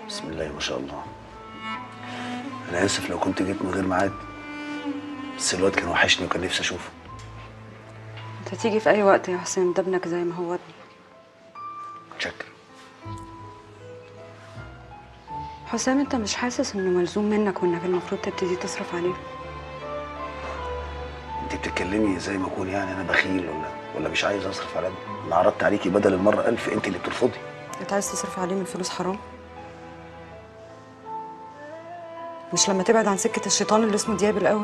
بسم الله ما شاء الله انا اسف لو كنت جيت من غير ميعاد بس الواد كان وحشني وكان نفسي اشوفه انت تيجي في اي وقت يا حسين ده ابنك زي ما هو ابني متشكر حسام انت مش حاسس انه ملزوم منك وانك المفروض تبتدي تصرف عليه انت بتتكلمي زي ما اكون يعني انا بخيل ولا ولا مش عايز اصرف على ابني انا عرضت عليكي بدل المره ألف انت اللي بترفضي انت عايز تصرف عليه من فلوس حرام مش لما تبعد عن سكة الشيطان اللي اسمه دياب الأول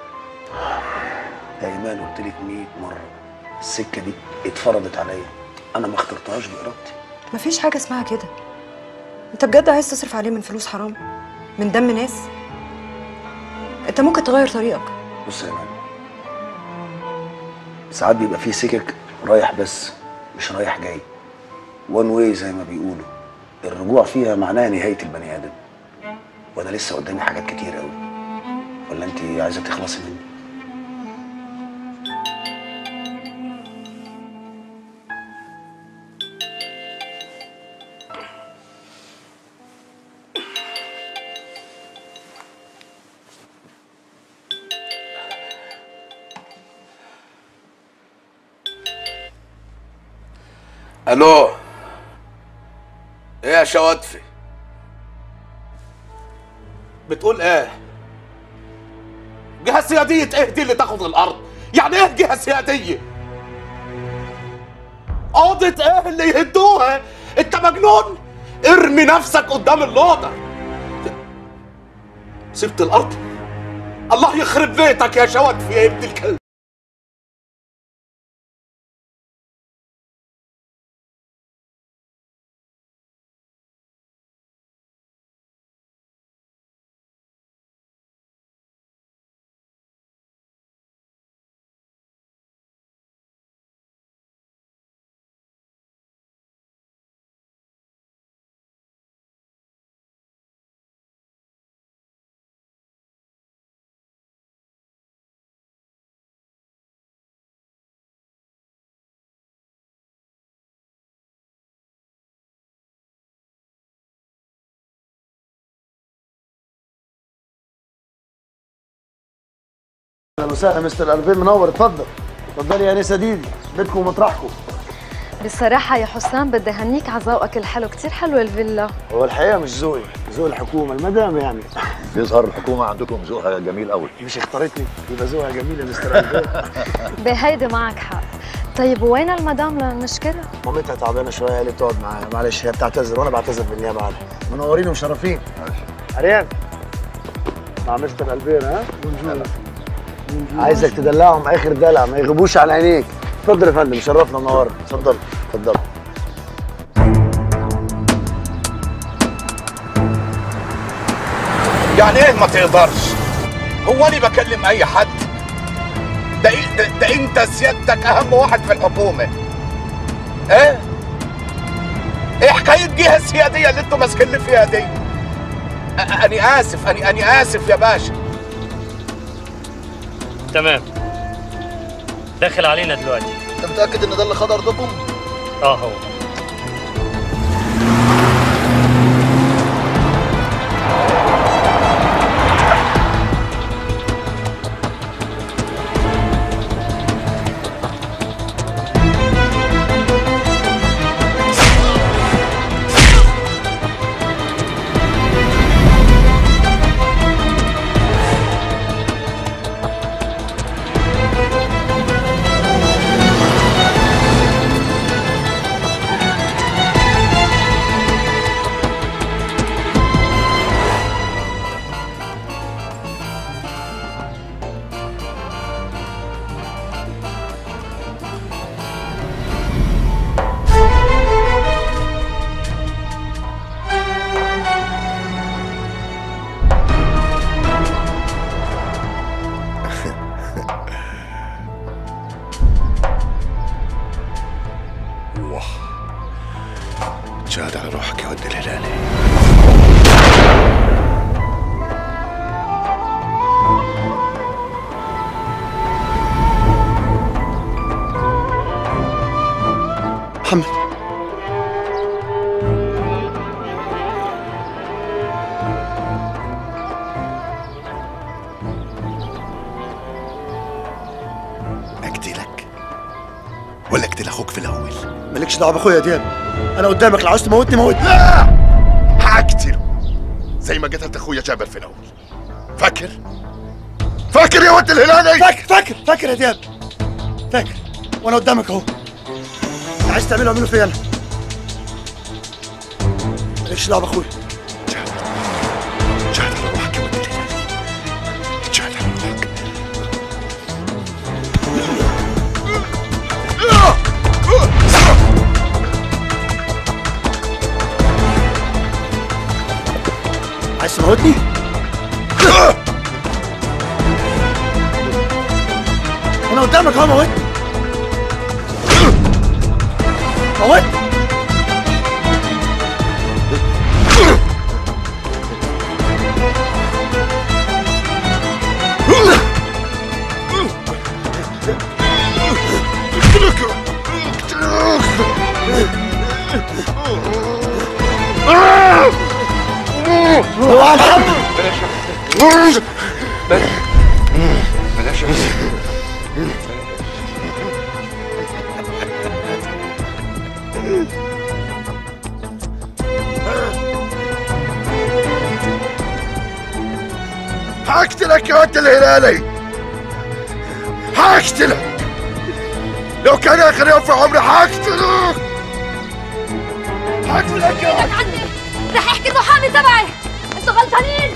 يا ايمان قلت لك 100 مره السكه دي اتفرضت عليا انا ما اخترتهاش بارادتي مفيش حاجة اسمها كده انت بجد عايز تصرف عليه من فلوس حرام من دم ناس انت ممكن تغير طريقك بص يا ايمان ساعات بيبقى فيه سكك رايح بس مش رايح جاي وان واي زي ما بيقولوا الرجوع فيها معناها نهايه البني ادم وانا لسه قدامي حاجات كتير قوي ولا انت عايزه تخلصي مني الو ايه يا شواتفي بتقول ايه جهة سيادية ايه دي اللي تاخد الارض يعني ايه جهة سيادية قاضة ايه اللي يهدوها انت مجنون ارمي نفسك قدام اللوضة سبت الارض الله يخرب بيتك يا شواتفي يا ابن الكلب اهلا وسهلا مستر الفين منور اتفضل اتفضلي يا انسه ديدي بيتكم ومطرحكم بصراحة يا حسام بدي اهنيك على ذوقك الحلو كتير حلوة الفيلا هو الحقيقه مش ذوقي ذوق الحكومه المدام يعني يظهر الحكومه عندكم ذوقها جميل قوي مش اختارتني يبقى ذوقها جميل يا مستر الفين بهيدي معك حق طيب وين المدام لنشكرها؟ مامتها تعبانه شويه قالت تقعد معايا معلش هي بتعتذر وانا بعتذر بالنيابه عنها منورين ومشرفين عريان مع مستر الفين ها بونجور عايزك تدلعهم اخر دلع ما يغيبوش عن عينيك اتفضل يا فندم شرفنا منورنا اتفضل اتفضل يعني ايه ما تقدرش هو انا بكلم اي حد ده, إيه- ده, ده انت سيادتك اهم واحد في الحكومه ايه ايه حكايه جهه السياديه اللي انتوا ماسكين لي فيها دي أ- اني اسف اني اني اسف يا باشا تمام داخل علينا دلوقتي انت متاكد ان ده اللي خد ارضكم اه هو جاد على روحك يا ود الهلالي محمد مالكش دعوه باخويا يا دياب انا قدامك لو عاوز تموتني موتني لا هقتله زي ما قتلت اخويا جابر في الاول فاكر فاكر يا ولد الهلالي فاكر فاكر فاكر يا دياب فاكر وانا قدامك اهو اللي عايز تعمله اعمله فيا انا مالكش دعوه باخويا جهد على روحك يا ولد الهلالي جهد على روحك عايز تموتني انا قدامك اهو موتني موتني اوعى محمد هقتلك يا ولد الهلالي هقتلك لو كان اخر يوم في عمري هقتلك هقتلك يا ولد عني رح يحكي المحامي تبعي انتوا غلطانين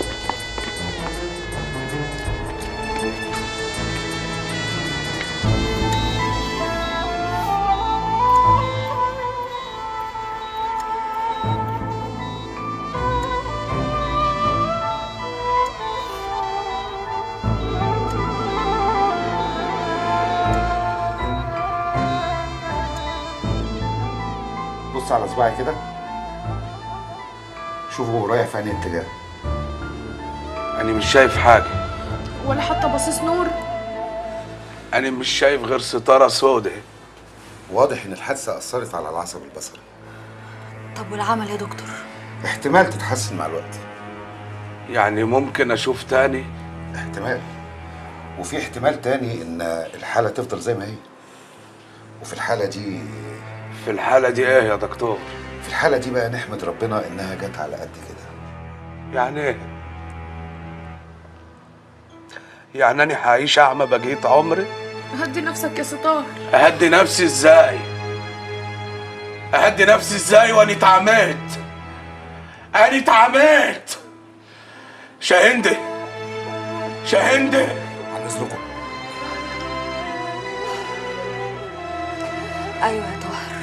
بص على صباعي كده شوفوا رايح في انهي اتجاه أنا مش شايف حاجة ولا حتى باصص نور أنا مش شايف غير ستارة سودة واضح ان الحادثه اثرت على العصب البصري طب والعمل يا دكتور احتمال تتحسن مع الوقت يعني ممكن أشوف تاني احتمال وفي احتمال تاني ان الحاله تفضل زي ما هي وفي الحاله دي في الحالة دي إيه يا دكتور في الحاله دي بقى نحمد ربنا انها جت على قد كده يعني إيه يعني أنا هعيش أعمى بقية عمري هدي نفسك يا ستار أهدي نفسي إزاي أهدي نفسي إزاي وأنا اتعميت أنا اتعميت شاهندي شاهندي عن اذنكم ايوه يا طاهر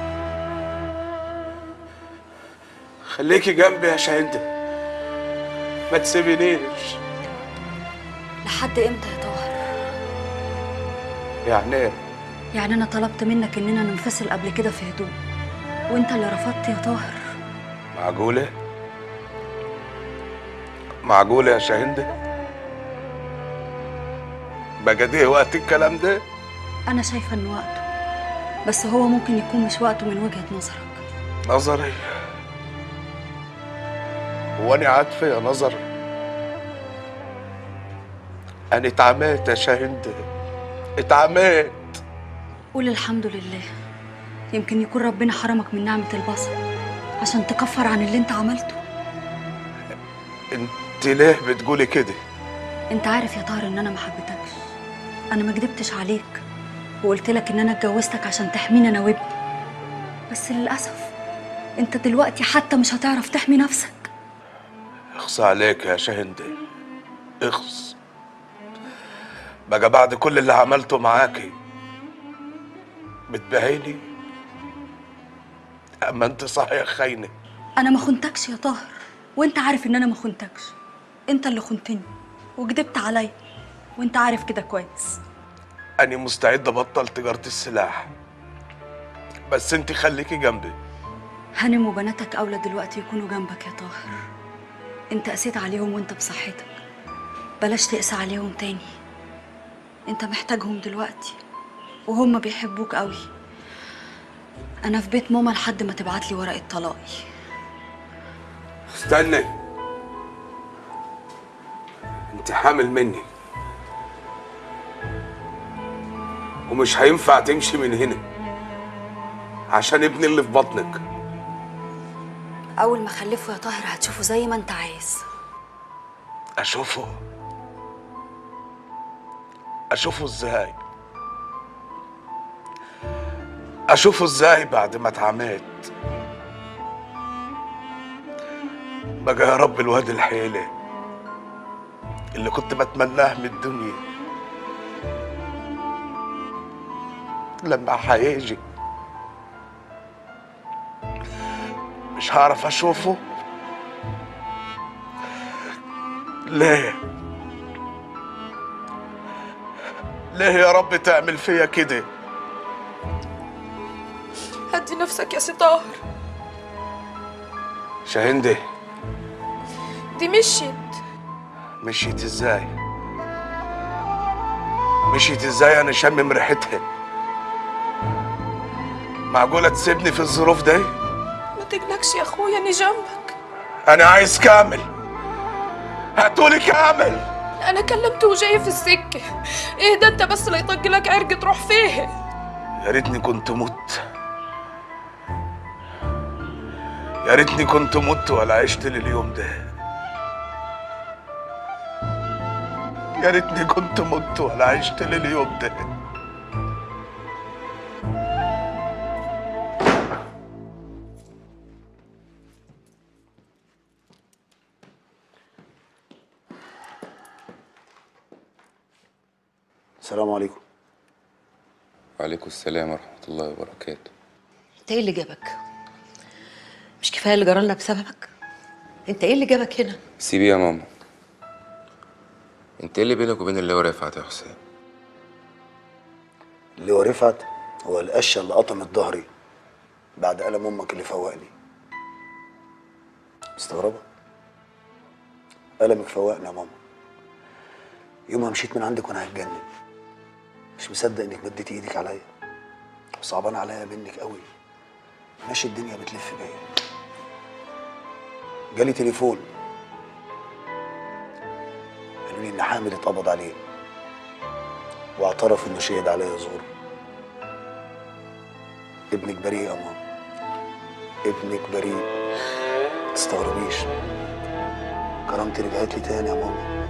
خليكي جنبي يا شاهندي ما تسيبينيش لحد امتى يا طاهر يعني ايه يعني انا طلبت منك اننا ننفصل قبل كده في هدوء وانت اللي رفضت يا طاهر معقولة معقولة يا شاهندة بقى ده وقت الكلام ده انا شايفه انه وقته بس هو ممكن يكون مش وقته من وجهه نظرك نظري هو انا عارفة يا نظر انا اتعميت يا شاهندة اتعميت قول الحمد لله يمكن يكون ربنا حرمك من نعمه البصر عشان تكفر عن اللي انت عملته انت ليه بتقولي كده انت عارف يا طاهر ان انا ما حبيتكش انا ما كدبتش عليك وقلت لك ان انا اتجوزتك عشان تحميني انا وابني بس للاسف انت دلوقتي حتى مش هتعرف تحمي نفسك اخص عليك يا شاهندة اخص بقى بعد كل اللي عملته معاكي بتبهيني اما انت صحيح خاينه انا ما خنتكش يا طاهر وانت عارف ان انا ما خنتكش انت اللي خنتني وكدبت عليا وانت عارف كده كويس أنا مستعد أبطل تجارة السلاح بس أنت خليكي جنبي هانم وبناتك اولى دلوقتي يكونوا جنبك يا طاهر انت قسيت عليهم وانت بصحتك بلاش تقسى عليهم تاني انت محتاجهم دلوقتي وهم بيحبوك قوي انا في بيت ماما لحد ما تبعت لي ورقه طلاقي استني أنت حامل مني ومش هينفع تمشي من هنا عشان ابني اللي في بطنك اول ما اخلفه يا طاهر هتشوفه زي ما انت عايز اشوفه اشوفه ازاي اشوفه ازاي بعد ما اتعميت بقى يا رب الواد الحيلة اللي كنت بتمناه من الدنيا لما هيجي مش هعرف اشوفه ليه ليه يا رب تعمل فيا كده هدي نفسك يا سي طاهر شاهندي دي مشيت مشيت ازاي مشيت ازاي انا شمم ريحتها معقولة تسيبني في الظروف دي ما تقلقش يا اخويا اني جنبك انا عايز كامل هاتولي كامل انا كلمته وجاي في السكه ايه ده انت بس لا يطق لك عرق تروح فيه يا ريتني كنت مت يا ريتني كنت مت ولا عشت لليوم ده يا ريتني كنت مت ولا عشت لليوم ده السلام عليكم وعليكم السلام ورحمة الله وبركاته انت ايه اللي جابك مش كفايه اللي جرالنا بسببك انت ايه اللي جابك هنا سيبي يا ماما انت ايه اللي بينك وبين اللي هو رفعت يا حسام اللي هو رفعت هو القشه اللي قطمت ظهري بعد ألم أمك اللي فوقني مستغربة؟ ألمك فوقني يا ماما يومها مشيت من عندك وأنا هتجنن مش مصدق إنك مديتي إيدك عليا صعبان عليا منك قوي ماشي الدنيا بتلف بيا جالي تليفون قالوا لي إن حامد اتقبض عليه واعترف إنه شهد عليا زور ابنك بريء يا ماما ابنك بريء تستغربيش كرامتي رجعت لي تاني يا ماما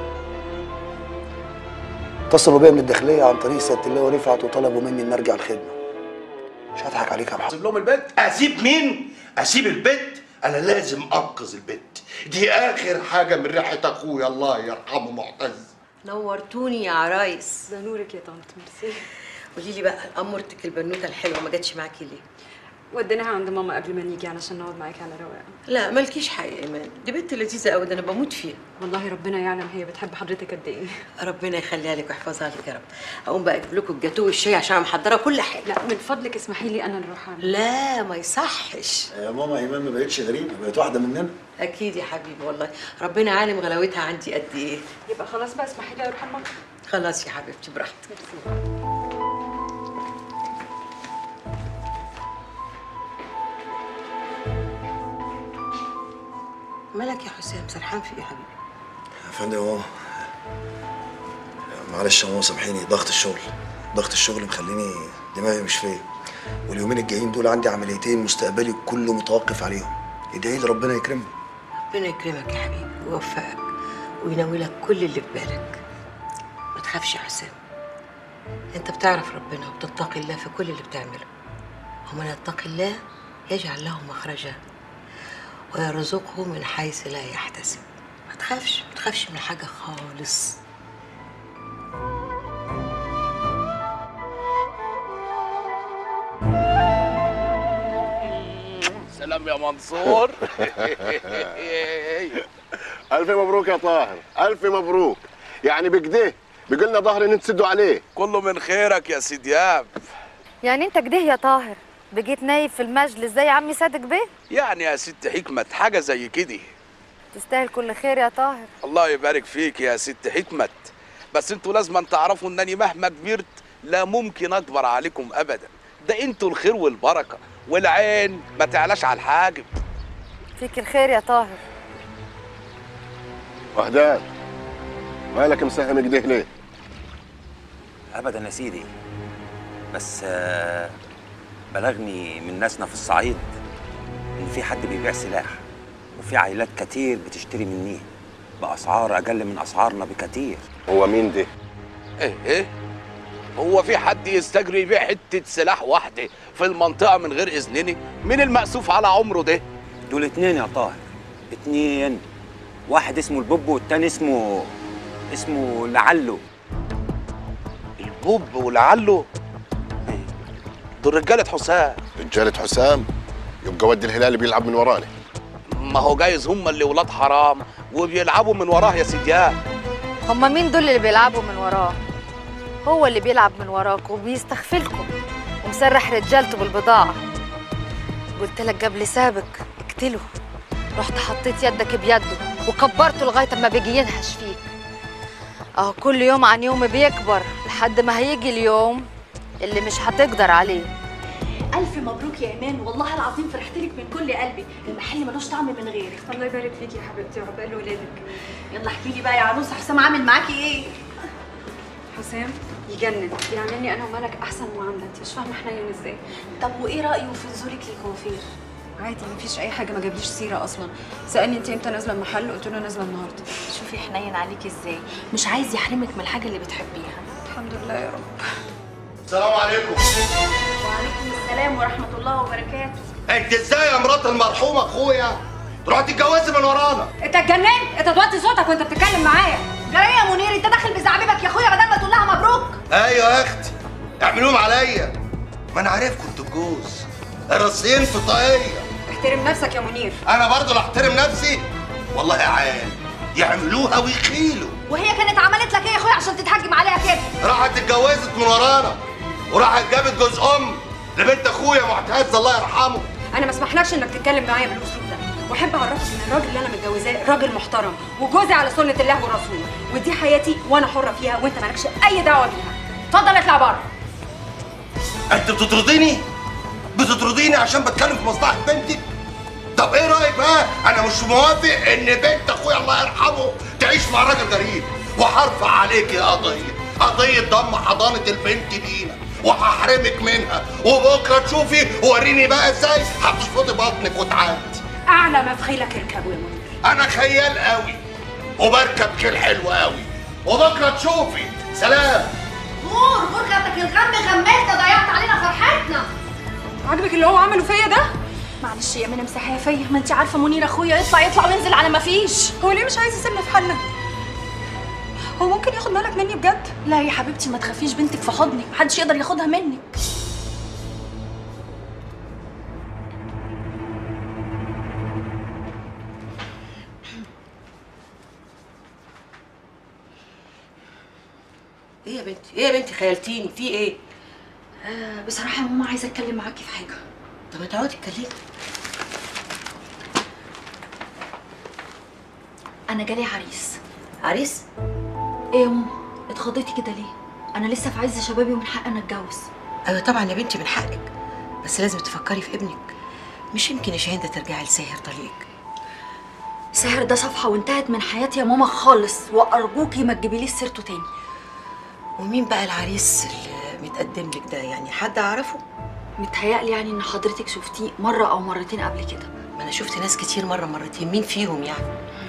اتصلوا بيا من الداخلية عن طريق سيادة الله ورفعت وطلبوا مني إن أرجع الخدمة مش هضحك عليك يا محمد اسيب لهم البيت اسيب مين اسيب البيت انا لازم انقذ البيت دي اخر حاجه من ريحه اخويا الله يرحمه معتز نورتوني يا عرايس ده نورك يا طنط ميرسي قولي لي بقى امورتك البنوته الحلوه ما جاتش معاكي ليه وديناها عند ماما قبل ما نيجي علشان نقعد معاكي على رواق لا مالكيش حق يا ايمان دي بنت لذيذه قوي ده انا بموت فيها والله ربنا يعلم هي بتحب حضرتك قد ايه ربنا يخليها لك ويحفظها لك يا رب اقوم بقى اجيب لكم الجاتوه والشاي عشان انا محضره كل حاجه لا من فضلك اسمحي لي انا نروح اعمل لا ما يصحش يا ماما إيمان ما بقتش غريبة بقت واحدة مننا اكيد يا حبيبي والله ربنا عالم غلاوتها عندي قد ايه يبقى خلاص بقى اسمحي لي اروح المطبخ خلاص يا حبيبتي براحتك مالك يا حسام سرحان في ايه يا حبيبي يا فندم هو معلش يا ماما سامحيني ضغط الشغل ضغط الشغل مخليني دماغي مش فيا واليومين الجايين دول عندي عمليتين مستقبلي كله متوقف عليهم ادعي لي ربنا يكرمني ربنا يكرمك يا حبيبي ويوفقك وينوي لك كل اللي في بالك ما تخافش يا حسام انت بتعرف ربنا وبتتقي الله في كل اللي بتعمله ومن يتقي الله يجعل له مخرجا ويرزقه من حيث لا يحتسب ما تخافش ما تخافش من حاجه خالص سلام يا منصور ألف مبروك يا طاهر ألف مبروك يعني بكده بيقولنا ظهر ان تسدوا عليه كله من خيرك يا سيد دياب يعني انت كده يا طاهر بقيت نايب في المجلس زي عمي صادق بيه يعني يا ست حكمت حاجة زي كده تستاهل كل خير يا طاهر الله يبارك فيك يا ست حكمت بس انتوا لازم تعرفوا انني مهما كبرت لا ممكن اكبر عليكم ابدا ده انتوا الخير والبركة والعين ما تعلاش على الحاجب فيك الخير يا طاهر وهدان مالك مساهم كده ليه؟ ابدا يا سيدي بس آه، بلغني من ناسنا في الصعيد ان في حد بيبيع سلاح وفي عائلات كتير بتشتري منيه باسعار اقل من اسعارنا بكتير هو مين ده ايه ايه هو في حد يستجري يبيع حته سلاح واحده في المنطقه من غير اذنني مين المأسوف على عمره ده دول اتنين يا طاهر اتنين واحد اسمه البوب والتاني اسمه اسمه لعله البوب ولعله دول رجاله حسام رجالة حسام يبقى ودي الهلال بيلعب من ورانا ما هو جايز هم اللي ولاد حرام وبيلعبوا من وراه يا سيديان هما مين دول اللي بيلعبوا من وراه هو اللي بيلعب من وراك وبيستغفلكم ومسرح رجالته بالبضاعة قلت لك قبل سابق اقتله رحت حطيت يدك بيده وكبرته لغاية ما بيجي ينهش فيك اهو كل يوم عن يوم بيكبر لحد ما هيجي اليوم اللي مش هتقدر عليه ألف مبروك يا إيمان والله العظيم فرحت لك من كل قلبي المحل ملوش طعم من غيرك الله يبارك فيكي يا حبيبتي عقبال ولادك يلا احكي لي بقى يا عروسة حسام عامل معاكي إيه؟ حسام يجنن بيعملني انا وملك احسن معامله انت مش فاهمه حنين ازاي طب وإيه رأيه في نزولك للكوافير؟ عادي مفيش اي حاجه ما جابليش سيره اصلا سالني انت امتى نازله المحل قلت له نازله النهارده شوفي حنين عليكي إزاي مش عايز يحرمك من الحاجة اللي بتحبيها الحمد لله يا رب السلام عليكم وعليكم السلام ورحمة الله وبركاته انت ازاي يا مرات المرحوم اخويا تروح تتجوزي من ورانا انت اتجننت انت توطي صوتك وانت بتتكلم معايا جرى يا منير انت داخل بزعبيبك يا اخويا بدل ما تقول لها مبروك ايوه يا اختي اعملوهم عليا ما انا عارفكم انتوا الجوز الرصين في طاقيه احترم نفسك يا منير انا برضه اللي احترم نفسي والله يا عيال يعملوها ويخيلوا وهي كانت عملت لك ايه يا اخويا عشان تتهجم عليها كده راحت اتجوزت من ورانا وراحت جابت جوز ام لبنت اخويا معتز الله يرحمه انا ما اسمحلكش انك تتكلم معايا بالاسلوب ده واحب اعرفك ان الراجل اللي انا متجوزاه راجل محترم وجوزي على سنه الله ورسوله ودي حياتي وانا حره فيها وانت مالكش اي دعوه بيها اتفضل اطلع بره انت بتطرديني بتطرديني عشان بتكلم في مصلحه بنتك طب ايه رايك بقى انا مش موافق ان بنت اخويا الله يرحمه تعيش مع راجل غريب وهرفع عليك قضيه قضيه ضم حضانه البنت لينا وهحرمك منها وبكره تشوفي وريني بقى ازاي هتشفطي بطنك وتعدي اعلى ما في خيلك اركبه يا منير انا خيال قوي وبركب خيل حلو قوي وبكره تشوفي سلام نور بركتك الغم غملت ضيعت علينا فرحتنا عاجبك اللي هو عمله فيا ده معلش يا منى مسحيه فيا ما انت عارفه منير اخويا يطلع يطلع وينزل على ما فيش هو ليه مش عايز يسيبنا في حالنا هو ممكن ياخد بالك مني بجد لا يا حبيبتي ما تخافيش بنتك في حضنك محدش يقدر ياخدها منك ايه يا بنتي ايه يا بنتي خيلتيني في ايه آه بصراحه يا ماما عايزه اتكلم معاكي في حاجه طب ما تقعدي اتكلمي انا جالي عريس عريس ايه يا ماما اتخضيتي كده ليه انا لسه في عز شبابي ومن حقي انا اتجوز ايوه طبعا يا بنتي من حقك بس لازم تفكري في ابنك مش يمكن يا شاهين ده ترجعي لساهر طليقك ساهر ده صفحه وانتهت من حياتي يا ماما خالص وارجوكي ما تجيبيليش سيرته تاني ومين بقى العريس اللي متقدم لك ده يعني حد اعرفه متهيألي يعني ان حضرتك شفتيه مره او مرتين قبل كده ما انا شفت ناس كتير مره مرتين مين فيهم يعني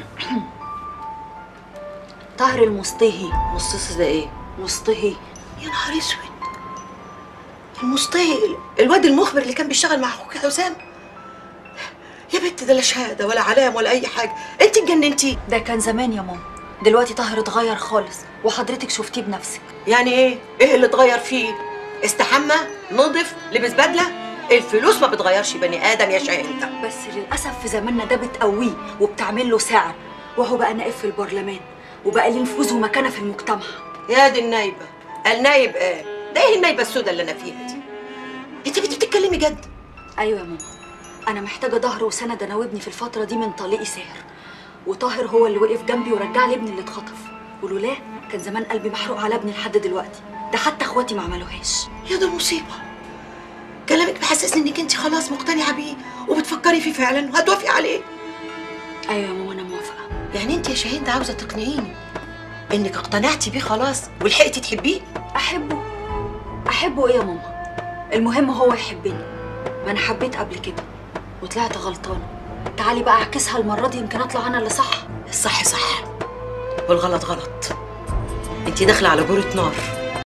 طاهر المصطهي مصص ده ايه مصطهي يا نهار اسود المصطهي الواد المخبر اللي كان بيشتغل مع اخوك حسام يا بنت ده لا شهاده ولا علام ولا اي حاجه انت اتجننتي ده كان زمان يا ماما دلوقتي طاهر اتغير خالص وحضرتك شفتيه بنفسك يعني ايه ايه اللي اتغير فيه استحمى نضف لبس بدله الفلوس ما بتغيرش بني ادم يا شاهين بس للاسف في زماننا ده بتقويه وبتعمل له سعر وهو بقى نائب في البرلمان وبقى ليه نفوذ ومكانه في المجتمع يا دي النايبه النايب ايه ده ايه النايبه السوداء اللي انا فيها دي انت بنت بتتكلمي جد ايوه يا ماما انا محتاجه ظهر وسند انا وابني في الفتره دي من طليقي ساهر وطاهر هو اللي وقف جنبي ورجع لي ابني اللي اتخطف ولولاه كان زمان قلبي محروق على ابني لحد دلوقتي ده حتى اخواتي ما عملوهاش يا ده مصيبه كلامك بيحسسني انك انت خلاص مقتنعه بيه وبتفكري فيه فعلا وهتوافقي عليه ايوه يا ماما انا موافقه يعني انت يا شاهين ده عاوزه تقنعيني انك اقتنعتي بيه خلاص ولحقتي تحبيه احبه احبه ايه يا ماما المهم هو يحبني ما انا حبيت قبل كده وطلعت غلطانه تعالي بقى اعكسها المره دي يمكن اطلع انا اللي صح الصح صح والغلط غلط انت داخله على جورة نار